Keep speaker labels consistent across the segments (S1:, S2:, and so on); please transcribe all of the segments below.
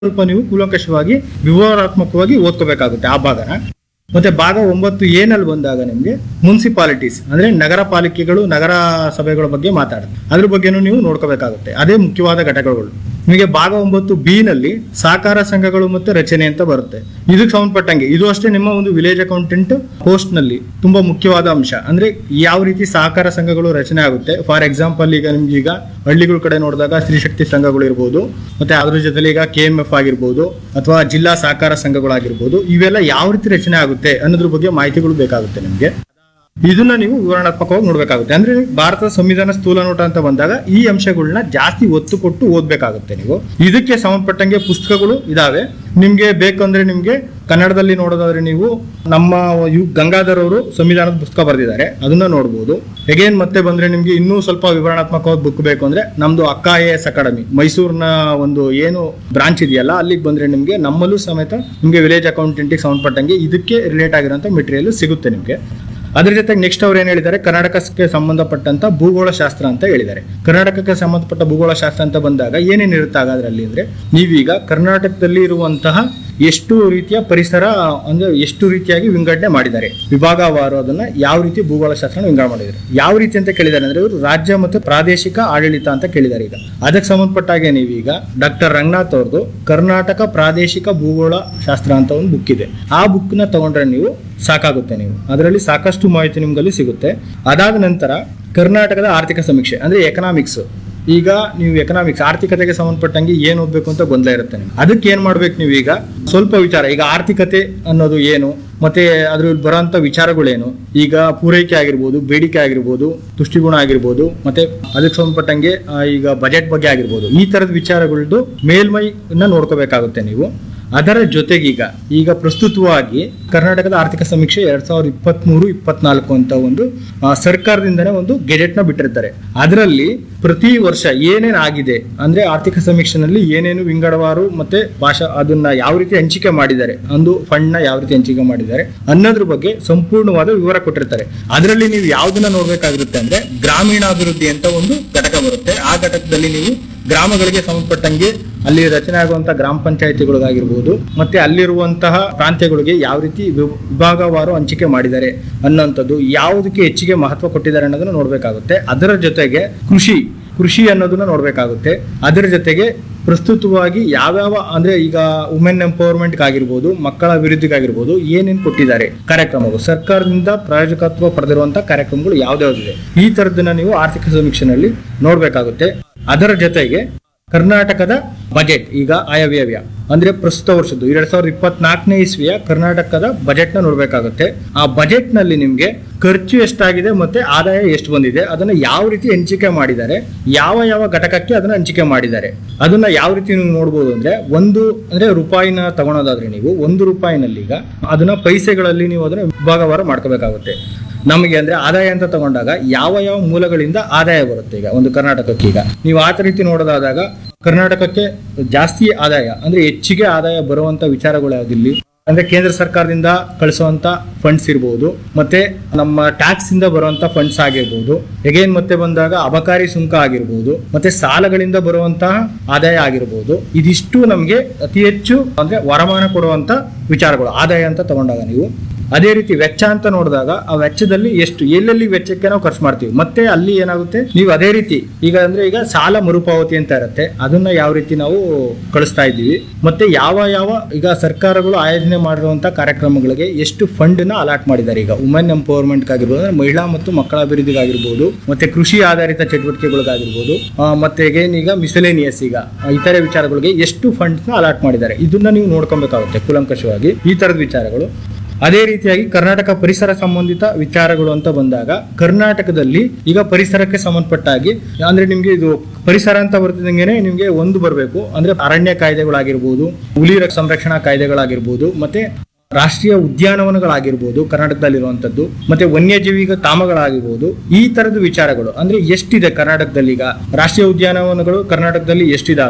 S1: ಸ್ವಲ್ಪ ನೀವು ಕೂಲಂಕಷವಾಗಿ ವಿವರಾತ್ಮಕವಾಗಿ ಓದ್ಕೋಬೇಕಾಗುತ್ತೆ ಆ ಭಾಗನ ಮತ್ತೆ ಭಾಗ ಒಂಬತ್ತು ಏನಲ್ಲಿ ಬಂದಾಗ ನಿಮಗೆ ಮುನ್ಸಿಪಾಲಿಟೀಸ್ ಅಂದ್ರೆ ನಗರ ಪಾಲಿಕೆಗಳು ನಗರ ಸಭೆಗಳ ಬಗ್ಗೆ ಮಾತಾಡುತ್ತೆ ಅದ್ರ ಬಗ್ಗೆನೂ ನೀವು ನೋಡ್ಕೋಬೇಕಾಗುತ್ತೆ ಅದೇ ಮುಖ್ಯವಾದ ಘಟಕಗಳು ನಿಮಗೆ ಭಾಗ ಒಂಬತ್ತು ಬಿ ನಲ್ಲಿ ಸಹಕಾರ ಸಂಘಗಳು ಮತ್ತು ರಚನೆ ಅಂತ ಬರುತ್ತೆ ಇದಕ್ಕೆ ಸಂಬಂಧಪಟ್ಟಂಗೆ ಇದು ಅಷ್ಟೇ ನಿಮ್ಮ ಒಂದು ವಿಲೇಜ್ ಅಕೌಂಟೆಂಟ್ ಪೋಸ್ಟ್ ನಲ್ಲಿ ತುಂಬಾ ಮುಖ್ಯವಾದ ಅಂಶ ಅಂದ್ರೆ ಯಾವ ರೀತಿ ಸಹಕಾರ ಸಂಘಗಳು ರಚನೆ ಆಗುತ್ತೆ ಫಾರ್ ಎಕ್ಸಾಂಪಲ್ ಈಗ ನಿಮ್ಗೆ ಈಗ ಹಳ್ಳಿಗಳ ಕಡೆ ನೋಡಿದಾಗ ಸ್ತ್ರೀಶಕ್ತಿ ಸಂಘಗಳು ಇರ್ಬೋದು ಮತ್ತೆ ಅದ್ರ ಜೊತೆಲಿ ಈಗ ಕೆ ಎಂ ಎಫ್ ಆಗಿರ್ಬೋದು ಅಥವಾ ಜಿಲ್ಲಾ ಸಹಕಾರ ಸಂಘಗಳಾಗಿರ್ಬೋದು ಇವೆಲ್ಲ ಯಾವ ರೀತಿ ರಚನೆ ಆಗುತ್ತೆ ಅನ್ನೋದ್ರ ಬಗ್ಗೆ ಮಾಹಿತಿಗಳು ಬೇಕಾಗುತ್ತೆ ನಿಮಗೆ ಇದನ್ನ ನೀವು ವಿವರಣಾತ್ಮಕವಾಗಿ ನೋಡ್ಬೇಕಾಗುತ್ತೆ ಅಂದ್ರೆ ಭಾರತದ ಸಂವಿಧಾನ ಸ್ಥೂಲ ನೋಟ ಅಂತ ಬಂದಾಗ ಈ ಅಂಶಗಳನ್ನ ಜಾಸ್ತಿ ಒತ್ತು ಕೊಟ್ಟು ಓದ್ಬೇಕಾಗುತ್ತೆ ನೀವು ಇದಕ್ಕೆ ಸಂಬಂಧಪಟ್ಟಂಗೆ ಪುಸ್ತಕಗಳು ಇದಾವೆ ನಿಮ್ಗೆ ಬೇಕಂದ್ರೆ ನಿಮ್ಗೆ ಕನ್ನಡದಲ್ಲಿ ನೋಡೋದಾದ್ರೆ ನೀವು ನಮ್ಮ ಯು ಗಂಗಾಧರ್ ಅವರು ಸಂವಿಧಾನದ ಪುಸ್ತಕ ಬರೆದಿದ್ದಾರೆ ಅದನ್ನ ನೋಡ್ಬೋದು ಎಗೇನ್ ಮತ್ತೆ ಬಂದ್ರೆ ನಿಮ್ಗೆ ಇನ್ನೂ ಸ್ವಲ್ಪ ವಿವರಣಾತ್ಮಕವಾದ ಬುಕ್ ಬೇಕು ಅಂದ್ರೆ ನಮ್ದು ಅಕ್ಕ ಐ ಎಸ್ ಅಕಾಡೆಮಿ ಮೈಸೂರಿನ ಒಂದು ಏನು ಬ್ರಾಂಚ್ ಇದೆಯಲ್ಲ ಅಲ್ಲಿಗೆ ಬಂದ್ರೆ ನಿಮ್ಗೆ ನಮ್ಮಲ್ಲೂ ಸಮೇತ ನಿಮ್ಗೆ ವಿಲೇಜ್ ಅಕೌಂಟೆಂಟಿಗೆ ಸಂಬಂಧಪಟ್ಟಂಗೆ ಇದಕ್ಕೆ ರಿಲೇಟ್ ಆಗಿರೋಂಥ ಮೆಟೀರಿಯಲ್ ಸಿಗುತ್ತೆ ನಿಮ್ಗೆ ಅದ್ರ ಜೊತೆಗೆ ನೆಕ್ಸ್ಟ್ ಅವ್ರು ಏನ್ ಹೇಳಿದ್ದಾರೆ ಕರ್ನಾಟಕಕ್ಕೆ ಸಂಬಂಧಪಟ್ಟಂತ ಭೂಗೋಳ ಶಾಸ್ತ್ರ ಅಂತ ಹೇಳಿದ್ದಾರೆ ಕರ್ನಾಟಕಕ್ಕೆ ಸಂಬಂಧಪಟ್ಟ ಭೂಗೋಳ ಶಾಸ್ತ್ರ ಅಂತ ಬಂದಾಗ ಏನೇನು ಇರುತ್ತೆ ಹಾಗಾದ್ರಲ್ಲಿ ಅಂದ್ರೆ ನೀವೀಗ ಕರ್ನಾಟಕದಲ್ಲಿ ಇರುವಂತಹ ಎಷ್ಟು ರೀತಿಯ ಪರಿಸರ ಅಂದ್ರೆ ಎಷ್ಟು ರೀತಿಯಾಗಿ ವಿಂಗಡಣೆ ಮಾಡಿದ್ದಾರೆ ವಿಭಾಗವಾರು ಅದನ್ನ ಯಾವ ರೀತಿ ಭೂಗೋಳ ಶಾಸ್ತ್ರ ವಿಂಗಡಣೆ ಮಾಡಿದ್ದಾರೆ ಯಾವ ರೀತಿ ಅಂತ ಕೇಳಿದ್ದಾರೆ ಅಂದ್ರೆ ಇವರು ರಾಜ್ಯ ಮತ್ತು ಪ್ರಾದೇಶಿಕ ಆಡಳಿತ ಅಂತ ಕೇಳಿದ್ದಾರೆ ಈಗ ಅದಕ್ಕೆ ಸಂಬಂಧಪಟ್ಟಾಗೆ ನೀವೀಗ ಡಾಕ್ಟರ್ ರಂಗನಾಥ್ ಅವ್ರದ್ದು ಕರ್ನಾಟಕ ಪ್ರಾದೇಶಿಕ ಭೂಗೋಳ ಶಾಸ್ತ್ರ ಅಂತ ಒಂದು ಬುಕ್ ಇದೆ ಆ ಬುಕ್ ನ ತಗೊಂಡ್ರೆ ನೀವು ಸಾಕಾಗುತ್ತೆ ನೀವು ಅದರಲ್ಲಿ ಸಾಕಷ್ಟು ಮಾಹಿತಿ ನಿಮ್ಗಲ್ಲಿ ಸಿಗುತ್ತೆ ಅದಾದ ನಂತರ ಕರ್ನಾಟಕದ ಆರ್ಥಿಕ ಸಮೀಕ್ಷೆ ಅಂದ್ರೆ ಎಕನಾಮಿಕ್ಸ್ ಈಗ ನೀವು ಎಕನಾಮಿಕ್ಸ್ ಆರ್ಥಿಕತೆಗೆ ಸಂಬಂಧಪಟ್ಟಂಗೆ ಏನ್ ಓದ್ಬೇಕು ಅಂತ ಗೊಂದಲ ಇರುತ್ತೆ ನಿಮ್ಗೆ ಅದಕ್ಕೆ ಏನ್ ಮಾಡ್ಬೇಕು ನೀವು ಈಗ ಸ್ವಲ್ಪ ವಿಚಾರ ಈಗ ಆರ್ಥಿಕತೆ ಅನ್ನೋದು ಏನು ಮತ್ತೆ ಅದ್ರಲ್ಲಿ ಬರೋಂಥ ವಿಚಾರಗಳೇನು ಈಗ ಪೂರೈಕೆ ಆಗಿರ್ಬೋದು ಬೇಡಿಕೆ ಆಗಿರ್ಬೋದು ತುಷ್ಟಿಗುಣ ಆಗಿರ್ಬೋದು ಮತ್ತೆ ಅದಕ್ಕೆ ಸಂಬಂಧಪಟ್ಟಂಗೆ ಆ, ಈಗ ಬಜೆಟ್ ಬಗ್ಗೆ ಆಗಿರ್ಬೋದು ಈ ತರದ ವಿಚಾರಗಳದ್ದು ಮೇಲ್ಮೈನ ನೋಡ್ಕೋಬೇಕಾಗುತ್ತೆ ನೀವು ಅದರ ಜೊತೆಗೀಗ ಈಗ ಪ್ರಸ್ತುತವಾಗಿ ಕರ್ನಾಟಕದ ಆರ್ಥಿಕ ಸಮೀಕ್ಷೆ ಎರಡ್ ಸಾವಿರದ ಇಪ್ಪತ್ತ್ ಮೂರು ಇಪ್ಪತ್ನಾಲ್ಕು ಅಂತ ಒಂದು ಆ, ಸರ್ಕಾರದಿಂದನೇ ಒಂದು ಗೆಜೆಟ್ ನ ಬಿಟ್ಟಿರ್ತಾರೆ ಅದರಲ್ಲಿ ಪ್ರತಿ ವರ್ಷ ಏನೇನ್ ಆಗಿದೆ ಅಂದ್ರೆ ಆರ್ಥಿಕ ಸಮೀಕ್ಷೆನಲ್ಲಿ ಏನೇನು ವಿಂಗಡವಾರು ಮತ್ತೆ ಭಾಷಾ ಅದನ್ನ ಯಾವ ರೀತಿ ಹಂಚಿಕೆ ಮಾಡಿದ್ದಾರೆ ಒಂದು ಫಂಡ್ ನ ಯಾವ ರೀತಿ ಹಂಚಿಕೆ ಮಾಡಿದ್ದಾರೆ ಅನ್ನೋದ್ರ ಬಗ್ಗೆ ಸಂಪೂರ್ಣವಾದ ವಿವರ ಕೊಟ್ಟಿರ್ತಾರೆ ಅದರಲ್ಲಿ ನೀವು ಯಾವ್ದನ್ನ ನೋಡ್ಬೇಕಾಗಿರುತ್ತೆ ಅಂದ್ರೆ ಗ್ರಾಮೀಣಾಭಿವೃದ್ಧಿ ಅಂತ ಒಂದು ಘಟಕ ಬರುತ್ತೆ ಆ ಘಟಕದಲ್ಲಿ ನೀವು ಗ್ರಾಮಗಳಿಗೆ ಸಂಬಂಧಪಟ್ಟಂಗೆ ಅಲ್ಲಿ ರಚನೆ ಆಗುವಂತ ಗ್ರಾಮ ಪಂಚಾಯತಿಗಳಿಗಾಗಿರ್ಬೋದು ಮತ್ತೆ ಅಲ್ಲಿರುವಂತಹ ಪ್ರಾಂತ್ಯಗಳಿಗೆ ಯಾವ ರೀತಿ ವಿ- ವಿಭಾಗವಾರು ಹಂಚಿಕೆ ಮಾಡಿದ್ದಾರೆ ಅನ್ನೋಂಥದ್ದು ಯಾವುದಕ್ಕೆ ಹೆಚ್ಚಿಗೆ ಮಹತ್ವ ಕೊಟ್ಟಿದ್ದಾರೆ ಅನ್ನೋದನ್ನ ನೋಡ್ಬೇಕಾಗುತ್ತೆ ಅದರ ಜೊತೆಗೆ ಕೃಷಿ ಕೃಷಿ ಅನ್ನೋದನ್ನ ನೋಡ್ಬೇಕಾಗುತ್ತೆ ಅದರ ಜೊತೆಗೆ ಪ್ರಸ್ತುತವಾಗಿ ಯಾವ್ಯಾವ ಅಂದ್ರೆ ಈಗ ವುಮೆನ್ ಎಂಪವರ್ಮೆಂಟ್ ಆಗಿರ್ಬೋದು ಮಕ್ಕಳ ಅಭಿವೃದ್ಧಿಗಾಗಿರ್ಬೋದು ಏನೇನು ಕೊಟ್ಟಿದ್ದಾರೆ ಕಾರ್ಯಕ್ರಮಗಳು ಸರ್ಕಾರದಿಂದ ಪ್ರಾಯೋಜಕತ್ವ ಪಡೆದಿರುವಂತ ಕಾರ್ಯಕ್ರಮಗಳು ಯಾವ್ದಾವ್ದಿದೆ ಈ ತರದನ್ನ ನೀವು ಆರ್ಥಿಕ ಸಮೀಕ್ಷೆನಲ್ಲಿ ನೋಡ್ಬೇಕಾಗುತ್ತೆ ಅದರ ಜೊತೆಗೆ ಕರ್ನಾಟಕದ ಬಜೆಟ್ ಈಗ ಆಯವ್ಯಯ ಅಂದ್ರೆ ಪ್ರಸ್ತುತ ವರ್ಷದ್ದು ಎರಡ್ ಸಾವಿರದ ಇಪ್ಪತ್ನಾಲ್ಕನೇ ಇಸ್ವಿಯ ಕರ್ನಾಟಕದ ಬಜೆಟ್ ನ ನೋಡ್ಬೇಕಾಗುತ್ತೆ ಆ ಬಜೆಟ್ ನಲ್ಲಿ ನಿಮ್ಗೆ ಖರ್ಚು ಎಷ್ಟಾಗಿದೆ ಮತ್ತೆ ಆದಾಯ ಎಷ್ಟು ಬಂದಿದೆ ಅದನ್ನ ಯಾವ ರೀತಿ ಹಂಚಿಕೆ ಮಾಡಿದ್ದಾರೆ ಯಾವ ಯಾವ ಘಟಕಕ್ಕೆ ಅದನ್ನ ಹಂಚಿಕೆ ಮಾಡಿದ್ದಾರೆ ಅದನ್ನ ಯಾವ ರೀತಿ ನೀವು ನೋಡ್ಬೋದು ಅಂದ್ರೆ ಒಂದು ಅಂದ್ರೆ ರೂಪಾಯಿನ ತಗೊಳೋದಾದ್ರೆ ನೀವು ಒಂದು ರೂಪಾಯಿನಲ್ಲಿ ಈಗ ಅದನ್ನ ಪೈಸೆಗಳಲ್ಲಿ ನೀವು ಅದನ್ನ ವಿಭಾಗವಾರ ಮಾಡ್ಕೋಬೇಕಾಗುತ್ತೆ ನಮಗೆ ಅಂದ್ರೆ ಆದಾಯ ಅಂತ ತಗೊಂಡಾಗ ಯಾವ ಯಾವ ಮೂಲಗಳಿಂದ ಆದಾಯ ಬರುತ್ತೆ ಈಗ ಒಂದು ಕರ್ನಾಟಕಕ್ಕೆ ಈಗ ನೀವು ಆ ರೀತಿ ನೋಡೋದಾದಾಗ ಕರ್ನಾಟಕಕ್ಕೆ ಜಾಸ್ತಿ ಆದಾಯ ಅಂದ್ರೆ ಹೆಚ್ಚಿಗೆ ಆದಾಯ ಬರುವಂತ ವಿಚಾರಗಳು ಯಾವ್ದಿಲ್ಲಿ ಅಂದ್ರೆ ಕೇಂದ್ರ ಸರ್ಕಾರದಿಂದ ಕಳಿಸುವಂತ ಫಂಡ್ಸ್ ಇರ್ಬೋದು ಮತ್ತೆ ನಮ್ಮ ಟ್ಯಾಕ್ಸ್ ಇಂದ ಬರುವಂತ ಫಂಡ್ಸ್ ಆಗಿರ್ಬೋದು ಎಗೇನ್ ಮತ್ತೆ ಬಂದಾಗ ಅಬಕಾರಿ ಸುಂಕ ಆಗಿರ್ಬೋದು ಮತ್ತೆ ಸಾಲಗಳಿಂದ ಬರುವಂತಹ ಆದಾಯ ಆಗಿರ್ಬೋದು ಇದಿಷ್ಟು ನಮಗೆ ಅತಿ ಹೆಚ್ಚು ಅಂದ್ರೆ ವರಮಾನ ಕೊಡುವಂತ ವಿಚಾರಗಳು ಆದಾಯ ಅಂತ ತಗೊಂಡಾಗ ನೀವು ಅದೇ ರೀತಿ ವೆಚ್ಚ ಅಂತ ನೋಡಿದಾಗ ಆ ವೆಚ್ಚದಲ್ಲಿ ಎಷ್ಟು ಎಲ್ಲೆಲ್ಲಿ ವೆಚ್ಚಕ್ಕೆ ನಾವು ಖರ್ಚು ಮಾಡ್ತೀವಿ ಮತ್ತೆ ಅಲ್ಲಿ ಏನಾಗುತ್ತೆ ನೀವು ಅದೇ ರೀತಿ ಈಗ ಅಂದ್ರೆ ಈಗ ಸಾಲ ಮರುಪಾವತಿ ಅಂತ ಇರುತ್ತೆ ಅದನ್ನ ಯಾವ ರೀತಿ ನಾವು ಕಳಿಸ್ತಾ ಇದ್ದೀವಿ ಮತ್ತೆ ಯಾವ ಯಾವ ಈಗ ಸರ್ಕಾರಗಳು ಆಯೋಜನೆ ಮಾಡಿರುವಂತ ಕಾರ್ಯಕ್ರಮಗಳಿಗೆ ಎಷ್ಟು ಫಂಡ್ ನ ಅಲಾಟ್ ಮಾಡಿದ್ದಾರೆ ಈಗ ವುಮೆನ್ ಎಂಪವರ್ಮೆಂಟ್ ಆಗಿರ್ಬೋದು ಅಂದ್ರೆ ಮಹಿಳಾ ಮತ್ತು ಮಕ್ಕಳ ಅಭಿವೃದ್ಧಿಗಾಗಿರ್ಬೋದು ಮತ್ತೆ ಕೃಷಿ ಆಧಾರಿತ ಚಟುವಟಿಕೆಗಳಿಗಾಗಿರ್ಬೋದು ಆ, ಮತ್ತೆ again ಈಗ ಮಿಸಲೇನಿಯಸ್ ಈಗ ಆ, ಇತರೆ ವಿಚಾರಗಳಿಗೆ ಎಷ್ಟು ಫಂಡ್ಸ್ ನ ಅಲಾಟ್ ಮಾಡಿದ್ದಾರೆ ಇದನ್ನ ನೀವು ನೋಡ್ಕೊಬೇಕಾಗುತ್ತೆ ಕೂಲಂಕಷವಾಗಿ ಈ ತರದ ವಿಚಾರಗಳು ಅದೇ ರೀತಿಯಾಗಿ ಕರ್ನಾಟಕ ಪರಿಸರ ಸಂಬಂಧಿತ ವಿಚಾರಗಳು ಅಂತ ಬಂದಾಗ ಕರ್ನಾಟಕದಲ್ಲಿ ಈಗ ಪರಿಸರಕ್ಕೆ ಸಂಬಂಧಪಟ್ಟಾಗಿ ಅಂದ್ರೆ ನಿಮ್ಗೆ ಇದು ಪರಿಸರ ಅಂತ ಬರ್ತಿದಂಗೆನೆ ನಿಮ್ಗೆ ಒಂದು ಬರಬೇಕು ಅಂದ್ರೆ ಅರಣ್ಯ ಕಾಯ್ದೆಗಳಾಗಿರ್ಬೋದು ಹುಲಿ ರ- ಸಂರಕ್ಷಣಾ ಕಾಯ್ದೆಗಳಾಗಿರ್ಬೋದು ಮತ್ತೆ ರಾಷ್ಟ್ರೀಯ ಉದ್ಯಾನವನಗಳಾಗಿರ್ಬೋದು ಕರ್ನಾಟಕದಲ್ಲಿರುವಂತದ್ದು ಮತ್ತೆ ವನ್ಯಜೀವಿ ತಾಮಗಳಾಗಿರ್ಬೋದು ಈ ತರದ ವಿಚಾರಗಳು ಅಂದ್ರೆ ಎಷ್ಟಿದೆ ಕರ್ನಾಟಕದಲ್ಲಿ ಈಗ ರಾಷ್ಟ್ರೀಯ ಉದ್ಯಾನವನಗಳು ಕರ್ನಾಟಕದಲ್ಲಿ ಎಷ್ಟಿದಾವೆ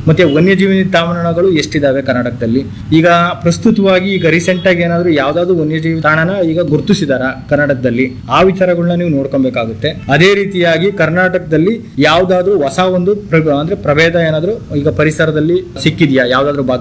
S1: ಮತ್ತೆ ವನ್ಯಜೀವಿ ತಾಣಗಳು ಎಷ್ಟಿದಾವೆ ಕರ್ನಾಟಕದಲ್ಲಿ ಈಗ ಪ್ರಸ್ತುತವಾಗಿ ಈಗ ರೀಸೆಂಟ್ ಆಗಿ ಏನಾದ್ರು ಯಾವ್ದಾದ್ರು ವನ್ಯಜೀವಿ ತಾಣನ ಈಗ ಗುರುತಿಸಿದಾರ ಕರ್ನಾಟಕದಲ್ಲಿ ಆ ವಿಚಾರಗಳನ್ನ ನೀವು ನೋಡ್ಕೊಬೇಕಾಗುತ್ತೆ ಅದೇ ರೀತಿಯಾಗಿ ಕರ್ನಾಟಕದಲ್ಲಿ ಯಾವ್ದಾದ್ರು ಹೊಸ ಒಂದು ಪ್ರ- ಅಂದ್ರೆ ಪ್ರಭೇದ ಏನಾದ್ರು ಈಗ ಪರಿಸರದಲ್ಲಿ ಸಿಕ್ಕಿದ್ಯಾ ಯಾವ್ದಾದ್ರು ಭಾಗ